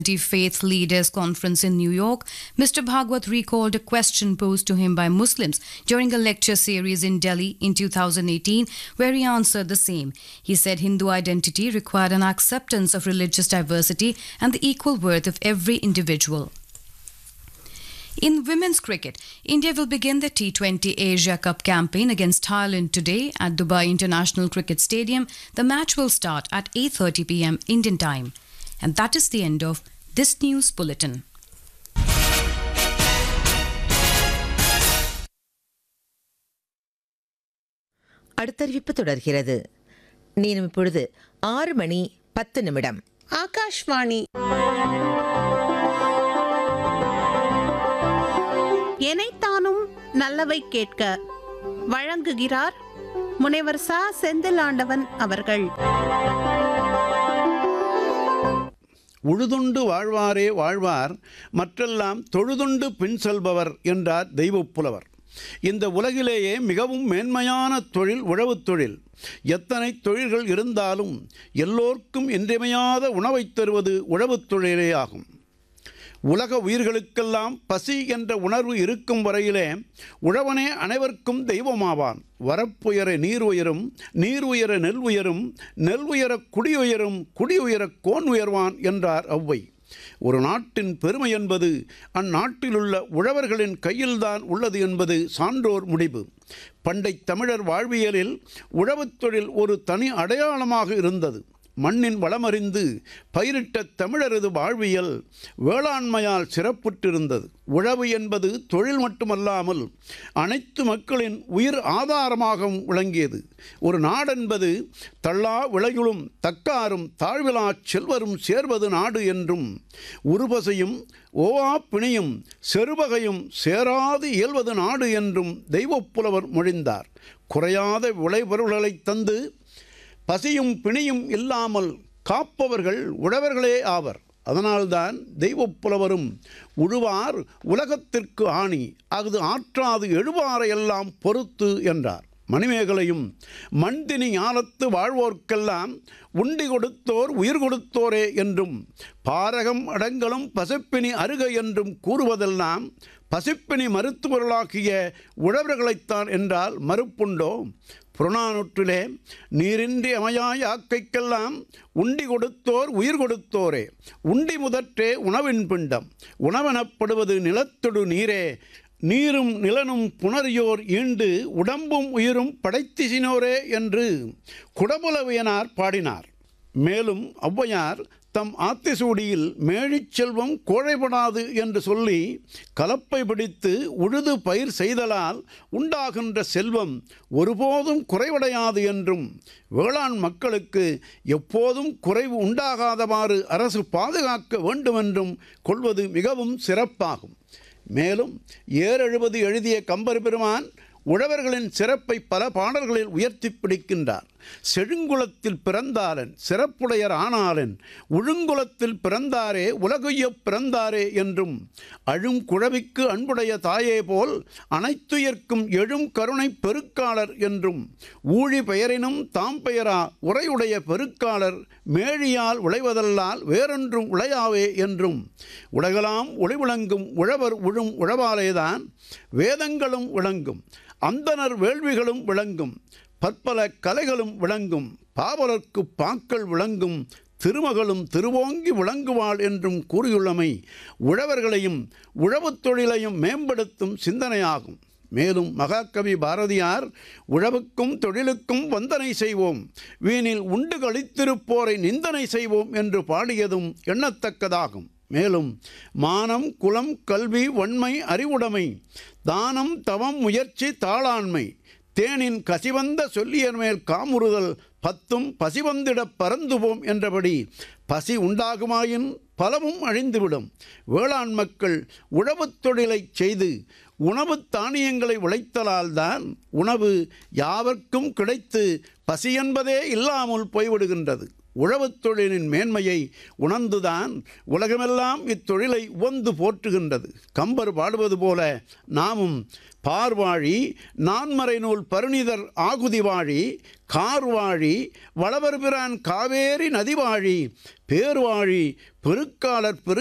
Faith Leaders Conference in New York, Mr. Bhagwat recalled a question posed to him by Muslims during a lecture series in Delhi in 2018, where he answered the same. He said Hindu identity required an acceptance of religious diversity and the equal worth of every individual. In women's cricket, India will begin the T20 Asia Cup campaign against Thailand today at Dubai International Cricket Stadium. The match will start at 8:30 p.m. Indian time. And that is the end of this news bulletin. அடுத்தறிவிப்பு தொடர்கிறது நேரம் இப்பொழுது ஆறு மணி பத்து நிமிடம் ஆகாஷ்வாணி எனைத்தானும் நல்லவை கேட்க வழங்குகிறார் முனைவர் சா செந்திலாண்டவன் அவர்கள் உழுதுண்டு வாழ்வாரே வாழ்வார் மற்றெல்லாம் தொழுதுண்டு பின் செல்பவர் என்றார் தெய்வப் புலவர் இந்த உலகிலேயே மிகவும் மேன்மையான தொழில் உழவுத் தொழில் எத்தனை தொழில்கள் இருந்தாலும் எல்லோர்க்கும் இன்றியமையாத உணவைத் தருவது உழவுத் தொழிலே ஆகும் உலக உயிர்களுக்கெல்லாம் பசி என்ற உணர்வு இருக்கும் வரையிலே உழவனே அனைவருக்கும் தெய்வமாவான் வரப்புயர நீர் உயரும் நீர் உயர நெல் உயரும் நெல் உயர குடி உயரும் குடி உயர கோன் உயர்வான் என்றார் ஔவை ஒரு நாட்டின் பெருமை என்பது அந்நாட்டிலுள்ள உழவர்களின் கையில்தான் உள்ளது என்பது சான்றோர் முடிவு பண்டை தமிழர் வாழ்வியலில் உழவுத் தொழில் ஒரு தனி அடையாளமாக இருந்தது மண்ணின் வளமறிந்து பயிரிட்ட தமிழரது வாழ்வியல் வேளாண்மையால் சிறப்புற்றிருந்தது உழவு என்பது தொழில் மட்டுமல்லாமல் அனைத்து மக்களின் உயிர் ஆதாரமாகவும் விளங்கியது ஒரு நாடென்பது தள்ளா விளையுளும் தக்காரும் தாழ்விலா செல்வரும் சேர்வது நாடு என்றும் உருபசையும் ஓவா பிணியும் செருவகையும் சேராது இயல்வது நாடு என்றும் தெய்வப்புலவர் மொழிந்தார் குறையாத விளைபொருள்களை தந்து பசியும் பிணியும் இல்லாமல் காப்பவர்கள் உழவர்களே ஆவர் அதனால்தான் தெய்வப் புலவரும் உழுவார் உலகத்திற்கு ஆணி அஃது ஆற்றாது எழுவாரையெல்லாம் பொறுத்து என்றார் மணிமேகலையும் மண்தினி ஞானத்து வாழ்வோர்க்கெல்லாம் உண்டி கொடுத்தோர் உயிர் கொடுத்தோரே என்றும் பாரகம் அடங்கலும் பசிப்பினி அருக என்றும் கூறுவதெல்லாம் பசிப்பினி மருத்துவர்களாகிய உழவர்களைத்தான் என்றால் மறுப்புண்டோ புறநானூற்றிலே நீரின்றி அமையாய் ஆக்கைக்கெல்லாம் உண்டி கொடுத்தோர் உயிர் கொடுத்தோரே உண்டி முதற்றே உணவின் பிண்டம் உணவெனப்படுவது நிலத்தொடு நீரே நீரும் நிலனும் புணரியோர் ஈண்டு உடம்பும் உயிரும் படைத்திசினோரே என்று குடபுலவியனார் பாடினார் மேலும் ஔவையார் தம் ஆத்திசூடியில் மேழிச் செல்வம் கோழைப்படாது என்று சொல்லி கலப்பை பிடித்து உழுது பயிர் செய்தலால் உண்டாகின்ற செல்வம் ஒருபோதும் குறைவடையாது என்றும் வேளாண் மக்களுக்கு எப்போதும் குறைவு உண்டாகாதவாறு அரசு பாதுகாக்க வேண்டுமென்றும் கொள்வது மிகவும் சிறப்பாகும் மேலும் ஏறெழுபது எழுதிய கம்பர் பெருமான் உழவர்களின் சிறப்பை பல பாடல்களில் உயர்த்தி பிடிக்கின்றார் செழுங்குளத்தில் பிறந்தாரன் சிறப்புடையர் ஆனாரன் உழுங்குளத்தில் பிறந்தாரே உலகுய்யப் பிறந்தாரே என்றும் அழும் குழவிக்கு அன்புடைய தாயே போல் அனைத்துயர்க்கும் எழும் கருணை பெருக்காளர் என்றும் ஊழி பெயரினும் தாம் பெயரா உரையுடைய பெருக்காளர் மேழியால் உழைவதல்லால் வேறொன்றும் உழையாவே என்றும் உலகலாம் ஒளி விளங்கும் உழவர் உழும் உழவாலேதான் வேதங்களும் விளங்கும் அந்தனர் வேள்விகளும் விளங்கும் பற்பல கலைகளும் விளங்கும் பாவலர்க்கு பாக்கள் விளங்கும் திருமகளும் திருவோங்கி விளங்குவாள் என்றும் கூறியுள்ளமை உழவர்களையும் உழவுத் தொழிலையும் மேம்படுத்தும் சிந்தனையாகும் மேலும் மகாகவி பாரதியார் உழவுக்கும் தொழிலுக்கும் வந்தனை செய்வோம் வீணில் உண்டு கழித்திருப்போரை நிந்தனை செய்வோம் என்று பாடியதும் எண்ணத்தக்கதாகும் மேலும் மானம் குலம் கல்வி வன்மை அறிவுடைமை தானம் தவம் முயற்சி தாளாண்மை தேனின் கசிவந்த சொல்லியர் மேல் காமுறுதல் பத்தும் பசிவந்திடப் பறந்துவோம் என்றபடி பசி உண்டாகுமாயின் பலவும் அழிந்துவிடும் வேளாண் மக்கள் உழவுத் தொழிலைச் செய்து உணவு தானியங்களை உழைத்தலால்தான் உணவு யாவர்க்கும் கிடைத்து பசி என்பதே இல்லாமல் போய்விடுகின்றது உழவுத் தொழிலின் மேன்மையை உணர்ந்துதான் உலகமெல்லாம் இத்தொழிலை உவந்து போற்றுகின்றது கம்பர் பாடுவது போல நாமும் பார்வாழி நான்மறை நூல் பருணிதர் ஆகுதி வாழி கார்வாழி வளவர் பிரான் காவேரி நதிவாழி பேர்வாழி பெருக்காளர் பெரு